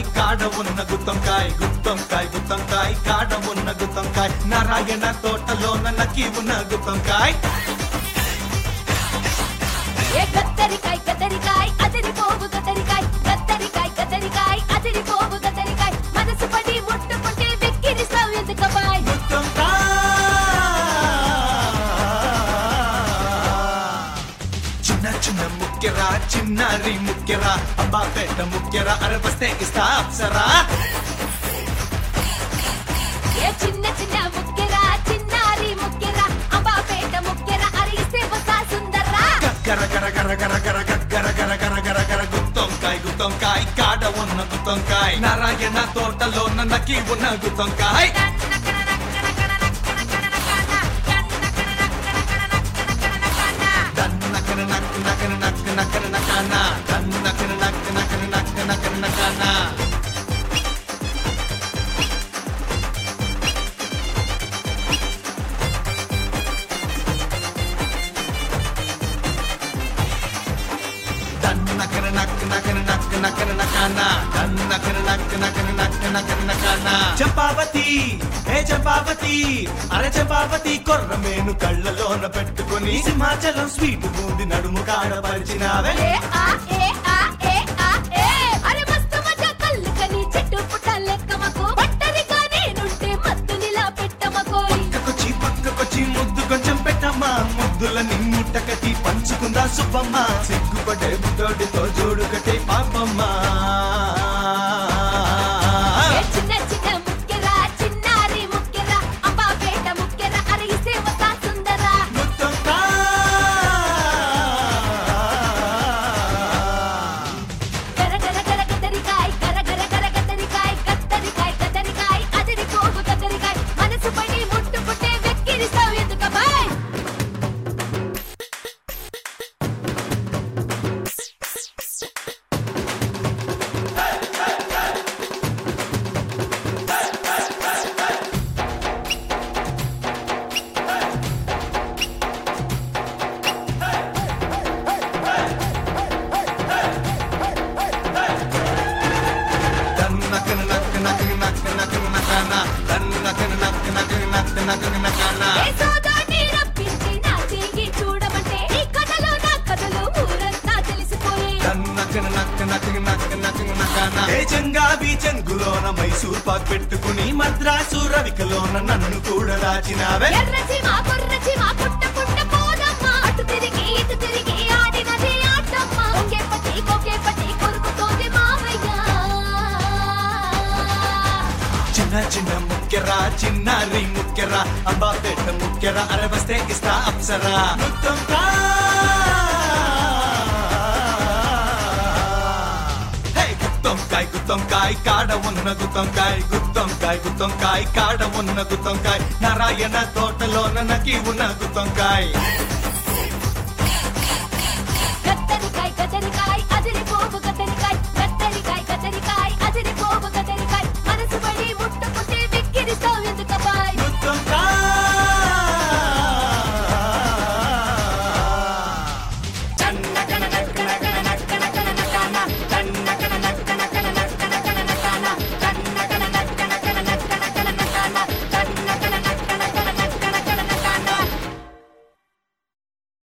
గుత్తంకాయ్ కాడ ఉన్న గుత్తంకాయ్ గుత్తంకాయ్ గుత్తంకాయ్ కాడ ఉన్న గుత్తంకాయ్ నారాయణ తోటలోన నకి ఉన్న గుత్తంకాయ్ ఏ గత్తరికాయ్ గత్తరికాయ్ అదిరిపోవు గత్తరికాయ్ గత్తరికాయ్ గత్తరికాయ్ అదిరిపోవు గత్తరికాయ్ మనసు పడి ముట్టుకుంటే వెక్కిరిస్తావు ఎందుకబాయ్ చిన్న చిన్న ముక్కెరా చిన్నారి ముక్కెరా అంబాపేట ముక్కెరా అరవస్తే ఇస్తా అప్సరా ఏ చిన్న చిన్న ముక్కెరా చిన్నారి ముక్కెరా అంబాపేట ముక్కెరా అరిగిస్తే వస్తా సుందర్రా గర గర గర గర గర గర గర గర గర గర గుత్తంకాయ్ గుత్తంకాయ్ కాడ ఉన్న గుత్తంకాయ్ నారాయణ తోటలోన నకి ఉన్న గుత్తంకాయ్ దన్నకన నక్క నకన నక్క నకన నకాన దన్నకన నక్క నకన నక్క నకన నకాన దన్నకన నక్క నకన నక్క నకన నకాన దన్నకన నక్క నకన నక్క నకన నకాన చంపావతి ఏ చంపావతి అరే చంపావతి కొర్రమేను కళ్ళలోన పెట్టుకొని సింహాచలం స్వీట్ బూంది నడుము కాడపరిచినావే ఏ ఆ ఏ ఆ ఏ ఆ ఏ అరే మస్తు మజా కళ్ళకని చెట్టు పుట్ట లెక్కమకు ఒంటరిగా నేనుంటే మత్తునిలా పెట్టమకోయ్ పక్కకొచ్చి పక్కకొచ్చి ముద్దు కొంచెం పెట్టమ్మా ముద్దులని ముట్టకటి పంచుకుందా సుబ్బమ్మ సిగ్గుపడే బుద్ధోడితో జోడు కట్టే పాపమ్మ ఏ చిన్న చిన్న ముక్కెరా చిన్నారి ముక్కెరా అంబాపేట ముక్కెరా అరిగిస్తే వస్తా సుందరా ముత్తంకా. గర గర గర గతరికాయ్ గర గర గర గతరికాయ్ కత్తరికాయ్ కత్తరికాయ్ అదిరిపోగు కత్తరికాయ్ మనసు పడి ముట్టుకుంటే వెక్కిరిస్తావు ఎందుకబాయ్ దన్నకన నక్క నక్క నక్క నక్క నకాన. దన్నకన నక్క నక్క నక్క నక్క నకాన. ఏ సోదాన్ని రప్పించి నా చెయ్యి చూడమంటే ఈ కథలో నా కథలు ఊరంతా తెలిసిపోయే దన్నకన నక్క నక్క నక్క నక్క నకాన. ఏ చెంగావి చెంగులోన మైసూర్ పాక్ పెట్టుకుని మద్రాసు రవికలోన నన్ను కూడా దాచినావే ఎర్రచి మా కుర్రచి మా పుట్ట పుట్ట పోదమ్మా అటు తిరిగి ఇటు తిరిగి ఆడినది ఆటమ్మ ఒకే పట్టి ఒకే పట్టి కొరుకుతోంది మావయ్య చిన్న చిన్న ముక్కెరా చిన్నారి ముక్కెరా అంబాపేట ముక్కెరా అరవస్తే ఇస్తా అప్సరా ముత్తంకా. హే, గుత్తంకాయ్ గుత్తంకాయ్ కాడ ఉన్న గుత్తంకాయ్ గుత్తంకాయ్ గుత్తంకాయ్ కాడ ఉన్న గుత్తంకాయ్ నారాయణ తోటలోన నకి ఉన్న గుత్తంకాయ్